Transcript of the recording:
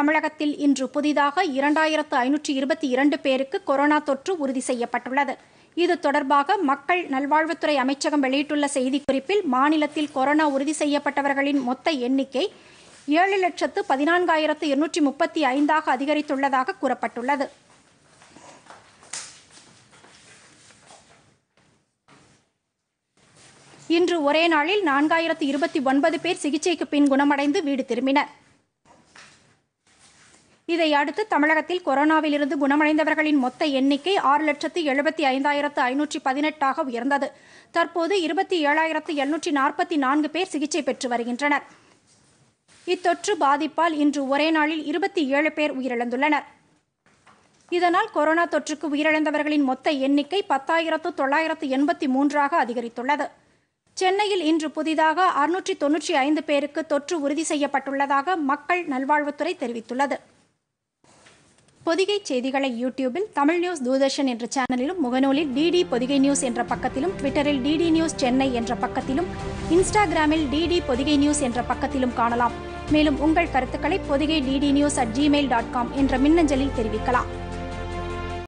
தமிழகத்தில் இன்று புதிதாக இரண்டாயிரத்து ஐநூற்றி இருபத்தி இரண்டு பேருக்கு கொரோனா தொற்று உறுதி செய்யப்பட்டுள்ளது இது தொடர்பாக மக்கள் நல்வாழ்வுத்துறை அமைச்சகம் வெளியிட்டுள்ள செய்திக்குறிப்பில் மாநிலத்தில் கொரோனா உறுதி செய்யப்பட்டவர்களின் மொத்த எண்ணிக்கை ஏழு லட்சத்து பதினான்காயிரத்து இருநூற்றி முப்பத்தி ஐந்தாக அதிகரித்துள்ளதாக கூறப்பட்டுள்ளது இன்று ஒரே நாளில் நான்காயிரத்து இருபத்தி ஒன்பது பேர் சிகிச்சைக்கு பின் குணமடைந்து வீடு திரும்பினர் இதை அடுத்து தமிழகத்தில் கொரோனாவிலிருந்து குணமடைந்தவர்களின் மொத்த எண்ணிக்கை ஆறு லட்சத்து எழுபத்தி ஐந்தாயிரத்து ஐநூற்றி பதினெட்டாக உயர்ந்தது தற்போது இருபத்தி ஏழாயிரத்து எழுநூற்றி நாற்பத்தி நான்கு பேர் சிகிச்சை பெற்று வருகின்றனர் இத்தொற்று பாதிப்பால் இன்று ஒரே நாளில் இருபத்தி ஏழு பேர் உயிரிழந்துள்ளனர் இதனால் கொரோனா தொற்றுக்கு உயிரிழந்தவர்களின் மொத்த எண்ணிக்கை பத்தாயிரத்து தொள்ளாயிரத்து எண்பத்தி மூன்றாக அதிகரித்துள்ளது சென்னையில் இன்று புதிதாக அறுநூற்றி தொன்னூற்றி ஐந்து பேருக்கு தொற்று உறுதி செய்யப்பட்டுள்ளதாக மக்கள் நல்வாழ்வுத்துறை தெரிவித்துள்ளது பொதிகை செய்திகளை யூடியூபில் தமிழ் நியூஸ் தூர்தர்ஷன் என்ற சேனலிலும் முகநூலில் டிடி பொதிகை நியூஸ் என்ற பக்கத்திலும் ட்விட்டரில் டிடி நியூஸ் சென்னை என்ற பக்கத்திலும் இன்ஸ்டாகிராமில் டிடி பொதிகை நியூஸ் என்ற பக்கத்திலும் காணலாம் மேலும் உங்கள் கருத்துக்களை Pothigai DD news at Gmail dot com என்ற மின்னஞ்சலில் தெரிவிக்கலாம்